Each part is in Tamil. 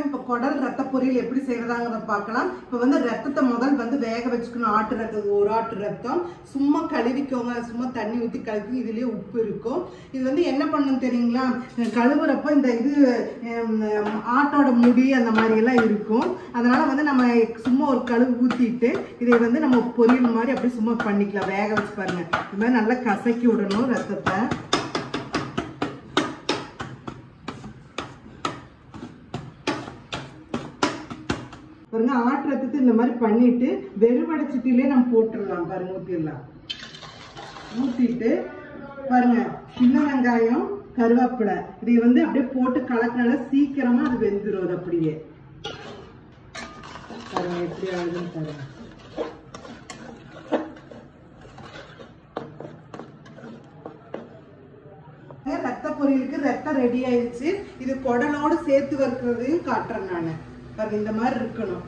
இப்போ குடல் ரத்த பொரியல் எப்படி செய்யறதாங்கிறத பார்க்கலாம் இப்போ வந்து ரத்தத்தை முதல் வந்து வேக வச்சுக்கணும் ஆட்டு ரத்தம் ஒரு ஆட்டு ரத்தம் சும்மா கழுவிக்கோங்க சும்மா தண்ணி ஊற்றி கழுவி இதுலேயே உப்பு இருக்கும் இது வந்து என்ன பண்ணணும் தெரியுங்களா கழுவுறப்ப இந்த இது ஹம், ஆட்டோட முடி அந்த மாதிரி எல்லாம் இருக்கும் அதனால வந்து நம்ம சும்மா ஒரு கழுவு ஊற்றிட்டு இதை வந்து நம்ம பொரியல் மாதிரி அப்படியே சும்மா பண்ணிக்கலாம் வேக வச்சு பாருங்க இது மாதிரி நல்லா கசக்கி விடணும் ரத்தத்தை பாருங்க ஆட்டு ரத்தத்தை இந்த மாதிரி பண்ணிட்டு வெறுவடை சட்டிலே நம்ம போட்டுடலாம் பாருங்க ஊத்திடலாம் ஊத்திட்டு பாருங்க சின்ன வெங்காயம் கருவேப்பிலை இதை வந்து அப்படியே போட்டு கலக்கினால சீக்கிரமா அது வெந்துடும் அது அப்படியே பாருங்க எப்படி ஆகுதுன்னு பாருங்க ரத்த பொரியலுக்கு ரத்தம் ரெடி ஆயிடுச்சு இது குடலோட சேர்த்து வறுக்கிறதையும் காட்டுறேன் நான் பாருங்க இந்த மாதிரி இருக்கணும்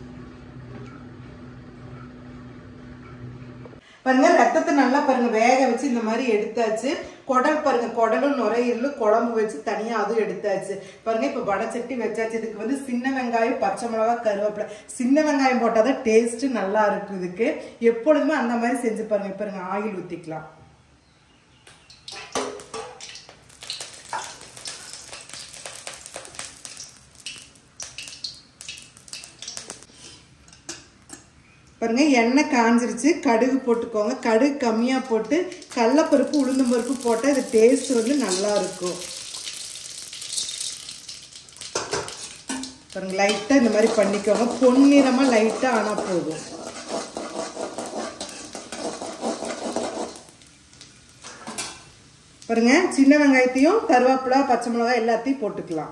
பாருங்க ரத்தத்தை நல்லா பாருங்க வேக வச்சு இந்த மாதிரி எடுத்தாச்சு குடல் பாருங்க குடலும் நுரையீரலும் குழம்பு வச்சு தனியா அதுவும் எடுத்தாச்சு பாருங்க இப்ப வடச்சட்டி வச்சாச்சு இதுக்கு வந்து சின்ன வெங்காயம் பச்சை மிளகா கருவேப்பிலை சின்ன வெங்காயம் போட்டாதான் டேஸ்ட் நல்லா இருக்கும் இதுக்கு எப்பொழுதுமே அந்த மாதிரி செஞ்சு பாருங்க பாருங்க ஆயில் ஊத்திக்கலாம் பாருங்க எண்ணெய் காஞ்சிருச்சு கடுகு போட்டுக்கோங்க கடுகு கம்மியாக போட்டு கடலப்பருப்பு உளுந்தம் பருப்பு போட்டால் இது டேஸ்ட் வந்து நல்லா இருக்கும் பாருங்க லைட்டாக இந்த மாதிரி பண்ணிக்கோங்க பொன்னிறமாக லைட்டாக ஆனால் போதும் பாருங்க சின்ன வெங்காயத்தையும் கருவேப்பிலை பச்சை மிளகாய் எல்லாத்தையும் போட்டுக்கலாம்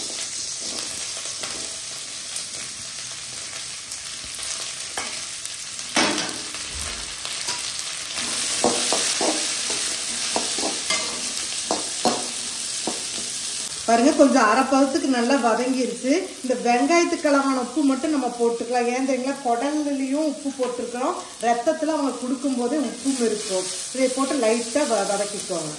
பாருங்க கொஞ்சம் அரைப்பதத்துக்கு நல்லா வதங்கிருச்சு இந்த வெங்காயத்துக்கு அளவான உப்பு மட்டும் நம்ம போட்டுக்கலாம் ஏன் தெரியுங்களா குடல்லையும் உப்பு போட்டிருக்கிறோம் ரத்தத்தில் அவங்க கொடுக்கும் போதே உப்பும் இருக்கும் இதை போட்டு லைட்டாக வதக்கிக்கோங்க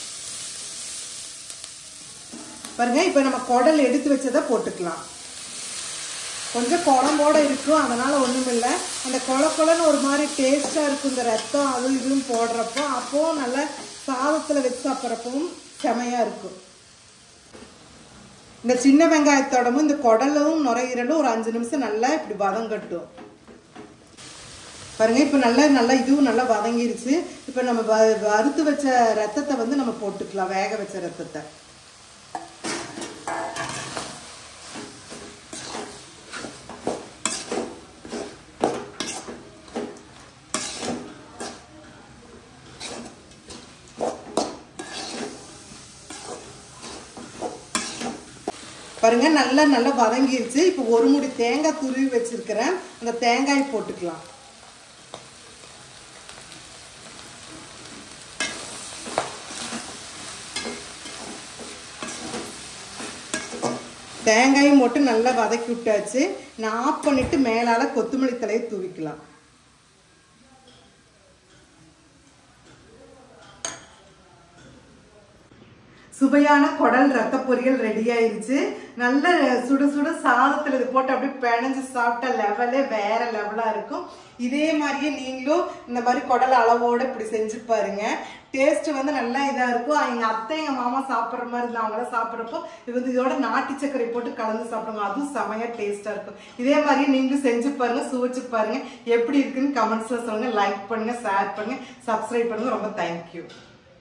பாருங்க இப்போ நம்ம குடல் எடுத்து வச்சதை போட்டுக்கலாம் கொஞ்சம் குழம்போட இருக்கும் அதனால ஒன்றும் இல்லை அந்த கொல கொலன்னு ஒரு மாதிரி டேஸ்டாக இருக்கும் இந்த ரத்தம் அது இதுவும் போடுறப்போ அப்போவும் நல்லா சாதத்தில் வச்சு சாப்பிட்றப்பவும் செமையாக இருக்கும் இந்த சின்ன வெங்காயத்தோடமும் இந்த குடலும் நுரையீரலும் ஒரு அஞ்சு நிமிஷம் நல்லா இப்படி வதங்கட்டும் பாருங்க இப்போ நல்லா நல்லா இதுவும் நல்லா வதங்கிருச்சு இப்போ நம்ம வ- வறுத்து வச்ச ரத்தத்தை வந்து நம்ம போட்டுக்கலாம் வேக வச்ச ரத்தத்தை பாருங்க நல்லா நல்லா வதங்கிருச்சு இப்போ ஒரு முடி தேங்காய் துருவி வச்சிருக்கிறேன் அந்த தேங்காய் போட்டுக்கலாம் தேங்காயும் போட்டு நல்லா வதக்கி விட்டாச்சு நான் ஆஃப் பண்ணிட்டு மேலால கொத்தமல்லி தலையை தூவிக்கலாம் சுவையான குடல் ரத்த பொரியல் ரெடி ஆயிருச்சு நல்ல சுட சுட சாதத்தில் இது போட்டு அப்படியே பிணைஞ்சு சாப்பிட்ட லெவலே வேற லெவலா இருக்கும் இதே மாதிரியே நீங்களும் இந்த மாதிரி குடல் அளவோட இப்படி செஞ்சு பாருங்க டேஸ்ட் வந்து நல்லா இதா இருக்கும் எங்க அத்தை எங்க மாமா சாப்பிட்ற மாதிரி இருந்தா அவங்களாம் சாப்பிட்றப்போ இது வந்து இதோட நாட்டு சர்க்கரை போட்டு கலந்து சாப்பிடுங்க அதுவும் செமையா டேஸ்டா இருக்கும் இதே மாதிரியே நீங்களும் செஞ்சு பாருங்க சுவைச்சு பாருங்க எப்படி இருக்குன்னு கமெண்ட்ஸ்ல சொல்லுங்க லைக் பண்ணுங்க ஷேர் பண்ணுங்க சப்ஸ்கிரைப் பண்ணுங்க ரொம்ப தேங்க்யூ